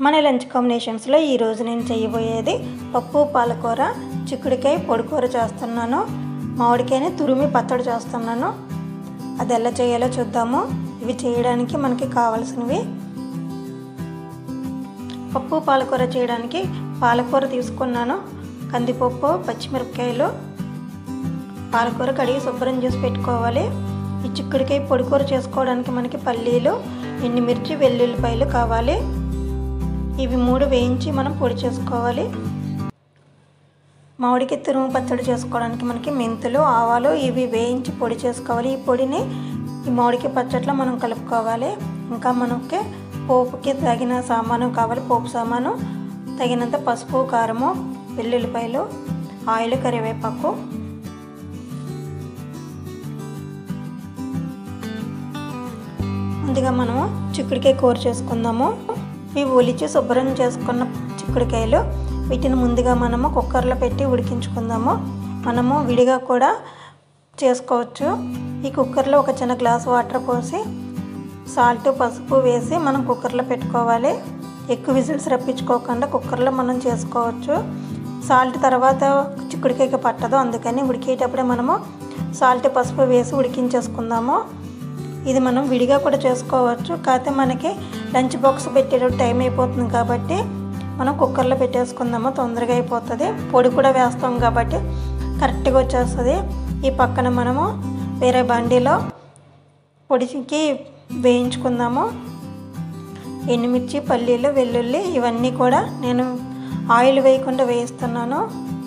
మన లంచ్ కాంబినేషన్స్లో ఈరోజు నేను చేయబోయేది పప్పు పాలకూర చిక్కుడుకాయ పొడికూర చేస్తున్నాను మామిడికాయని తురిమి పచ్చడి చేస్తున్నాను అది ఎలా చేయాలో చూద్దాము ఇవి చేయడానికి మనకి కావాల్సినవి పప్పు పాలకూర చేయడానికి పాలకూర తీసుకున్నాను కందిపప్పు పచ్చిమిరపకాయలు పాలకూర కడిగి శుభ్రం చేసి పెట్టుకోవాలి ఈ చిక్కుడుకాయ పొడికూర చేసుకోవడానికి మనకి పల్లీలు ఎండుమిర్చి వెల్లుల్లిపాయలు కావాలి ఇవి మూడు వేయించి మనం పొడి చేసుకోవాలి మామిడికి తురుము పచ్చడి చేసుకోవడానికి మనకి మెంతులు ఆవాలు ఇవి వేయించి పొడి చేసుకోవాలి ఈ పొడిని ఈ మామిడికి పచ్చట్లో మనం కలుపుకోవాలి ఇంకా మనకి పోపుకి తగిన సామాను కావాలి పోపు సామాను తగినంత పసుపు కారము వెల్లుల్లిపాయలు ఆయిల్ కరివేపాకు ముందుగా మనము చిక్కుడుకాయ కూర చేసుకుందాము ఇవి ఒలిచి శుభ్రం చేసుకున్న చిక్కుడుకాయలు వీటిని ముందుగా మనము కుక్కర్లో పెట్టి ఉడికించుకుందాము మనము విడిగా కూడా చేసుకోవచ్చు ఈ కుక్కర్లో ఒక చిన్న గ్లాస్ వాటర్ పోసి సాల్ట్ పసుపు వేసి మనం కుక్కర్లో పెట్టుకోవాలి ఎక్కువ విజిల్స్ రప్పించుకోకుండా కుక్కర్లో మనం చేసుకోవచ్చు సాల్ట్ తర్వాత చిక్కుడుకాయకి పట్టదు అందుకని ఉడికేటప్పుడే మనము సాల్ట్ పసుపు వేసి ఉడికించేసుకుందాము ఇది మనం విడిగా కూడా చేసుకోవచ్చు కాకపోతే మనకి లంచ్ బాక్స్ పెట్టేటప్పుడు టైం అయిపోతుంది కాబట్టి మనం కుక్కర్లో పెట్టేసుకుందాము తొందరగా అయిపోతుంది పొడి కూడా వేస్తాం కాబట్టి కరెక్ట్గా వచ్చేస్తుంది ఈ పక్కన మనము వేరే బండిలో పొడికి వేయించుకుందాము ఎండుమిర్చి పల్లీలు వెల్లుల్లి ఇవన్నీ కూడా నేను ఆయిల్ వేయకుండా వేయిస్తున్నాను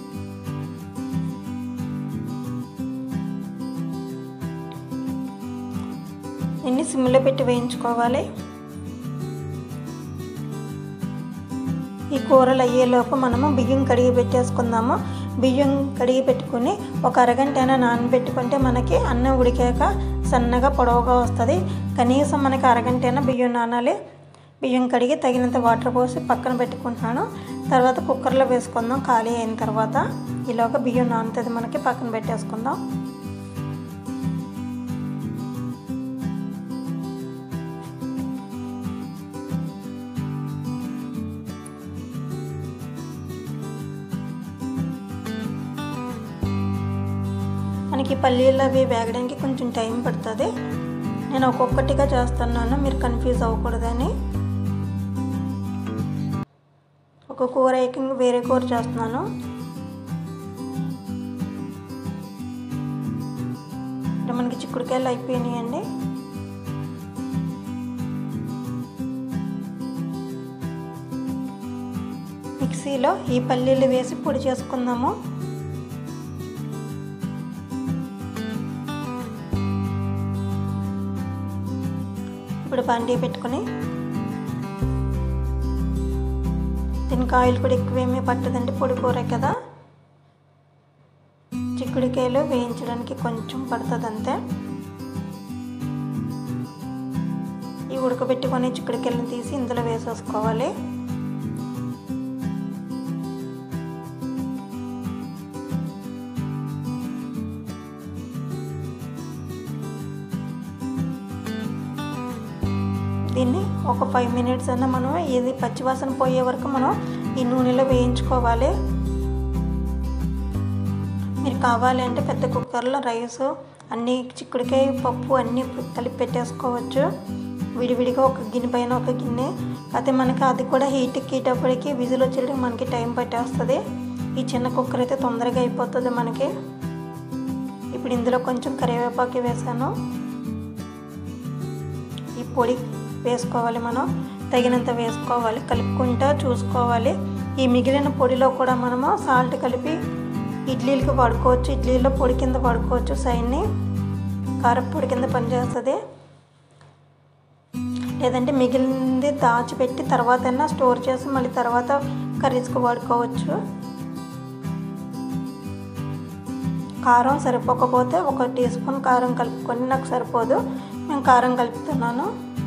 ఇన్ని సిమ్లో పెట్టి వేయించుకోవాలి ఈ కూరలు అయ్యేలోపు మనము బియ్యం కడిగి పెట్టేసుకుందాము బియ్యం కడిగి పెట్టుకుని ఒక అరగంట అయినా నానబెట్టుకుంటే మనకి అన్నం ఉడికాక సన్నగా పొడవుగా వస్తుంది కనీసం మనకి అరగంట అయినా బియ్యం నానాలి బియ్యం కడిగి తగినంత వాటర్ పోసి పక్కన పెట్టుకుంటున్నాను తర్వాత కుక్కర్లో వేసుకుందాం ఖాళీ అయిన తర్వాత ఈలోగా బియ్యం నానుతుంది మనకి పక్కన పెట్టేసుకుందాం మనకి పల్లీలు అవి వేగడానికి కొంచెం టైం పడుతుంది నేను ఒక్కొక్కటిగా చేస్తున్నాను మీరు కన్ఫ్యూజ్ అవ్వకూడదని ఒక కూర ఏకంగా వేరే కూర చేస్తున్నాను అంటే మనకి చిక్కుడుకాయలు అయిపోయినాయండి మిక్సీలో ఈ పల్లీలు వేసి పొడి చేసుకుందాము ఇప్పుడు బండి పెట్టుకొని దీనికి ఆయిల్ కూడా ఎక్కువేమీ పట్టదండి పొడి కూర కదా చిక్కుడుకాయలు వేయించడానికి కొంచెం పడుతుంది అంతే ఈ ఉడకబెట్టుకొని చిక్కుడుకాయలను తీసి ఇందులో వేసేసుకోవాలి దీన్ని ఒక ఫైవ్ మినిట్స్ అన్న మనం ఇది పచ్చివాసన పోయే వరకు మనం ఈ నూనెలో వేయించుకోవాలి మీరు కావాలి అంటే పెద్ద కుక్కర్లో రైస్ అన్నీ చిక్కుడుకాయ పప్పు అన్నీ కలిపి పెట్టేసుకోవచ్చు విడివిడిగా ఒక గిన్నె పైన ఒక గిన్నె అయితే మనకి అది కూడా హీట్ ఎక్కేటప్పటికి విజిల్ వచ్చేటికి మనకి టైం పట్టేస్తుంది ఈ చిన్న కుక్కర్ అయితే తొందరగా అయిపోతుంది మనకి ఇప్పుడు ఇందులో కొంచెం కరివేపాకు వేసాను ఈ పొడి వేసుకోవాలి మనం తగినంత వేసుకోవాలి కలుపుకుంటా చూసుకోవాలి ఈ మిగిలిన పొడిలో కూడా మనము సాల్ట్ కలిపి ఇడ్లీలకి వాడుకోవచ్చు ఇడ్లీలో పొడి కింద వాడుకోవచ్చు సైడ్ని కారపొడి కింద పనిచేస్తుంది లేదంటే మిగిలింది దాచిపెట్టి తర్వాత అయినా స్టోర్ చేసి మళ్ళీ తర్వాత కర్రీస్కి వాడుకోవచ్చు కారం సరిపోకపోతే ఒక టీ స్పూన్ కారం కలుపుకొని నాకు సరిపోదు నేను కారం కలుపుతున్నాను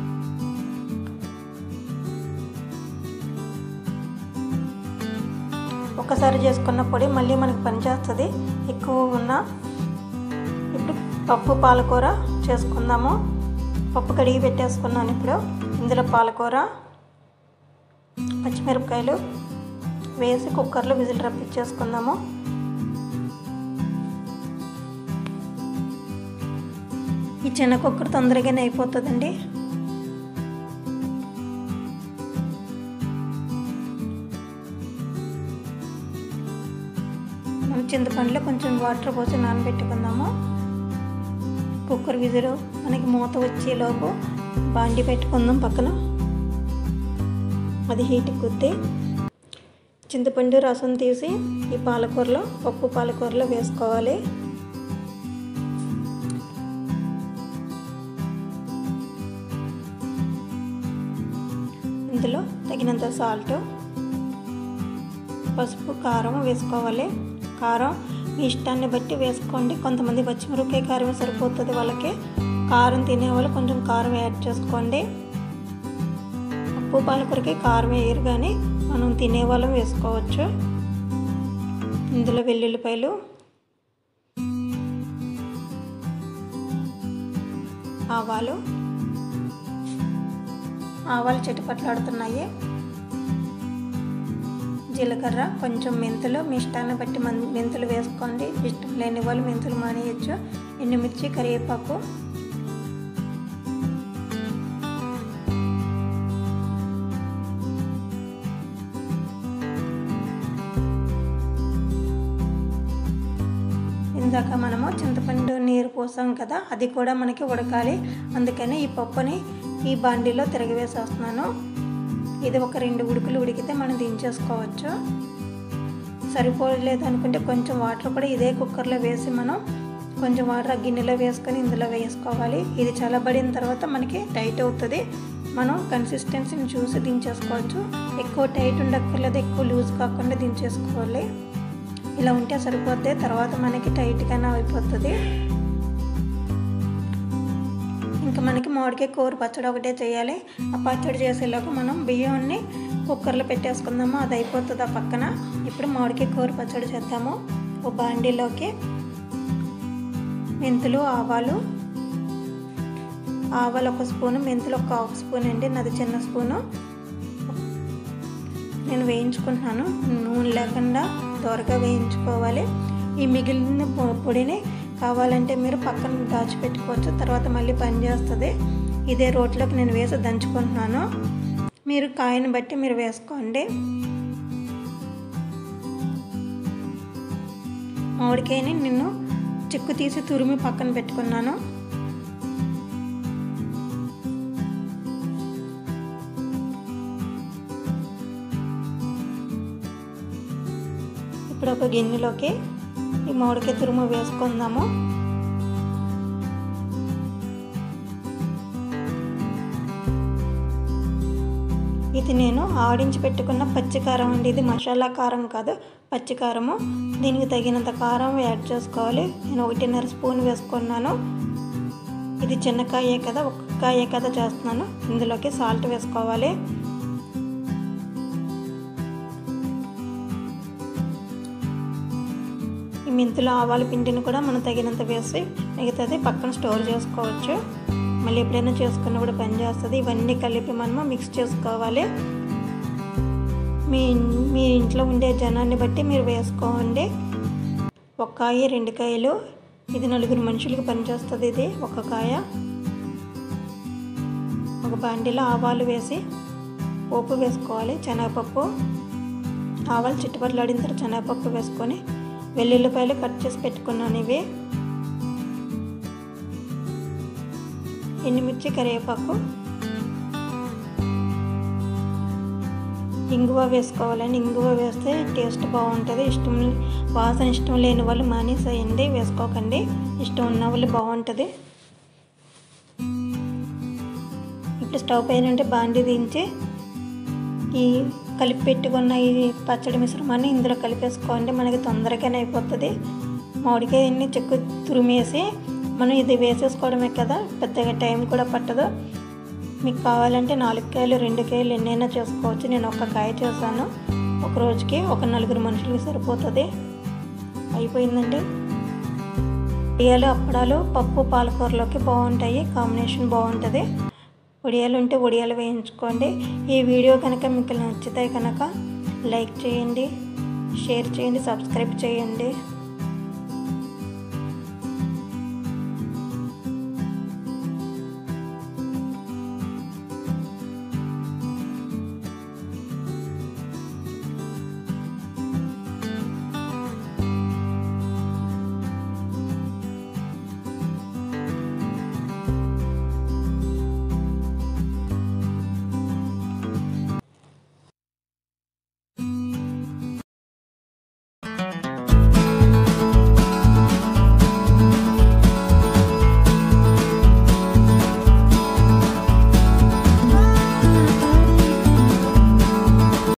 ఒక్కసారి చేసుకున్న పొడి మళ్ళీ మనకి పనిచేస్తుంది ఎక్కువ ఉన్న ఇప్పుడు పప్పు పాలకూర చేసుకుందాము పప్పు కడిగి పెట్టేసుకున్నాను ఇప్పుడు ఇందులో పాలకూర పచ్చిమిరపకాయలు వేసి కుక్కర్లో విజిల్ రప్పించేసుకుందాము ఈ చిన్న కుక్కర్ తొందరగానే అయిపోతుందండి మనం చింతపండులో కొంచెం వాటర్ పోసి నానబెట్టుకుందాము కుక్కర్ విజిల్ మనకి మూత వచ్చేలోపు బాండి పెట్టుకుందాం పక్కన అది హీట్ కుద్ది చింతపండు రసం తీసి ఈ పాలకూరలో పప్పు పాలకూరలో వేసుకోవాలి ఇందులో తగినంత సాల్ట్ పసుపు కారం వేసుకోవాలి కారం మీ ఇష్టాన్ని బట్టి వేసుకోండి కొంతమంది పచ్చిమిరపకాయ కారం సరిపోతుంది వాళ్ళకి కారం తినేవాళ్ళు కొంచెం కారం యాడ్ చేసుకోండి పప్పు పాలకూరకి కారం వేయరు కానీ మనం తినేవాళ్ళం వేసుకోవచ్చు ఇందులో వెల్లుల్లిపాయలు ఆవాలు ఆవాలు చిటపట్లాడుతున్నాయి జీలకర్ర కొంచెం మెంతులు మీ ఇష్టాన్ని బట్టి మెంతులు వేసుకోండి ఇష్టం లేని వాళ్ళు మెంతులు మానేయచ్చు ఎండుమిర్చి కరివేపాకు ఇందాక మనము చింతపండు నీరు పోసాం కదా అది కూడా మనకి ఉడకాలి అందుకని ఈ పప్పుని ఈ బాండీలో తిరగవేసేస్తున్నాను ఇది ఒక రెండు ఉడుకులు ఉడికితే మనం దించేసుకోవచ్చు సరిపోలేదు అనుకుంటే కొంచెం వాటర్ కూడా ఇదే కుక్కర్లో వేసి మనం కొంచెం వాటర్ ఆ గిన్నెలో వేసుకొని ఇందులో వేసుకోవాలి ఇది చల్లబడిన తర్వాత మనకి టైట్ అవుతుంది మనం కన్సిస్టెన్సీని చూసి దించేసుకోవచ్చు ఎక్కువ టైట్ ఉండక్కర్లేదు ఎక్కువ లూజ్ కాకుండా దించేసుకోవాలి ఇలా ఉంటే సరిపోద్ది తర్వాత మనకి టైట్గానే అయిపోతుంది ఇంకా మనకి మామిడికాయ కూర పచ్చడి ఒకటే చేయాలి ఆ పచ్చడి చేసేలోకి మనం బియ్యాన్ని కుక్కర్లో పెట్టేసుకుందాము అది అయిపోతుంది ఆ పక్కన ఇప్పుడు మామిడికాయ కూర పచ్చడి చేద్దాము ఓ బాండీలోకి మెంతులు ఆవాలు ఆవాలు ఒక స్పూను మెంతులు ఒక హాఫ్ స్పూన్ అండి నాది చిన్న స్పూను నేను వేయించుకుంటున్నాను నూనె లేకుండా త్వరగా వేయించుకోవాలి ఈ మిగిలిన పొడిని కావాలంటే మీరు పక్కన దాచిపెట్టుకోవచ్చు తర్వాత మళ్ళీ పని చేస్తుంది ఇదే రోట్లోకి నేను వేసి దంచుకుంటున్నాను మీరు కాయని బట్టి మీరు వేసుకోండి మామిడికాయని నిన్ను చిక్కు తీసి తురిమి పక్కన పెట్టుకున్నాను ఇప్పుడు ఒక గిన్నెలోకి ఈ మామిడికాయ తురుము వేసుకుందాము ఇది నేను ఆడించి పెట్టుకున్న పచ్చికారం అండి ఇది మసాలా కారం కాదు పచ్చికారము దీనికి తగినంత కారం యాడ్ చేసుకోవాలి నేను ఒకటిన్నర స్పూన్ వేసుకున్నాను ఇది చిన్న కాయే కదా ఒక కాయే కదా చేస్తున్నాను ఇందులోకి సాల్ట్ వేసుకోవాలి ఈ మెంతులు ఆవాల పిండిని కూడా మనం తగినంత వేసి మిగతాది పక్కన స్టోర్ చేసుకోవచ్చు మళ్ళీ ఎప్పుడైనా చేసుకున్నప్పుడు పని చేస్తుంది ఇవన్నీ కలిపి మనము మిక్స్ చేసుకోవాలి మీ మీ ఇంట్లో ఉండే జనాన్ని బట్టి మీరు వేసుకోండి ఒక కాయ రెండు కాయలు ఇది నలుగురు మనుషులకు పనిచేస్తుంది ఇది ఒక కాయ ఒక బాండీలో ఆవాలు వేసి పోపు వేసుకోవాలి శనగపప్పు ఆవాలు చుట్టుపట్లాడిన తర్వాత శనగపప్పు వేసుకొని వెల్లుల్లిపాయలు కట్ చేసి పెట్టుకున్నాను ఇవి ఎండుమిర్చి కరివేపాకు ఇంగువ వేసుకోవాలండి ఇంగువ వేస్తే టేస్ట్ బాగుంటుంది ఇష్టం వాసన ఇష్టం లేని వాళ్ళు మానేసేయండి వేసుకోకండి ఇష్టం ఉన్న వాళ్ళు బాగుంటుంది ఇప్పుడు స్టవ్ పైన అంటే బాండి దించి ఈ కలిపి పెట్టుకున్న ఈ పచ్చడి మిశ్రమాన్ని ఇందులో కలిపేసుకోండి మనకి తొందరగానే అయిపోతుంది మామిడికాయన్ని చెక్కు తురిమేసి మనం ఇది వేసేసుకోవడమే కదా పెద్దగా టైం కూడా పట్టదు మీకు కావాలంటే నాలుగు కాయలు రెండు కాయలు ఎన్నైనా చేసుకోవచ్చు నేను ఒక కాయ చేశాను ఒక రోజుకి ఒక నలుగురు మనుషులకి సరిపోతుంది అయిపోయిందండి బియ్యాలు అప్పడాలు పప్పు పాలకూరలోకి బాగుంటాయి కాంబినేషన్ బాగుంటుంది వడియాలు ఉంటే వడియాలు వేయించుకోండి ఈ వీడియో కనుక మీకు నచ్చితే కనుక లైక్ చేయండి షేర్ చేయండి సబ్స్క్రైబ్ చేయండి